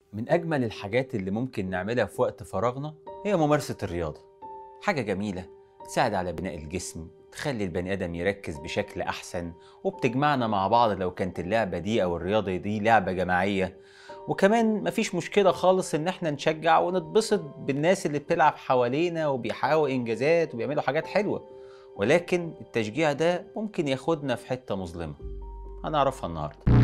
من أجمل الحاجات اللي ممكن نعملها في وقت فراغنا هي ممارسة الرياضة حاجة جميلة تساعد على بناء الجسم تخلي البني آدم يركز بشكل أحسن وبتجمعنا مع بعض لو كانت اللعبة دي أو الرياضة دي لعبة جماعية وكمان مفيش مشكلة خالص إن احنا نشجع ونتبسط بالناس اللي بتلعب حوالينا وبيحققوا إنجازات وبيعملوا حاجات حلوة ولكن التشجيع ده ممكن ياخدنا في حتة مظلمة هنعرفها النهارده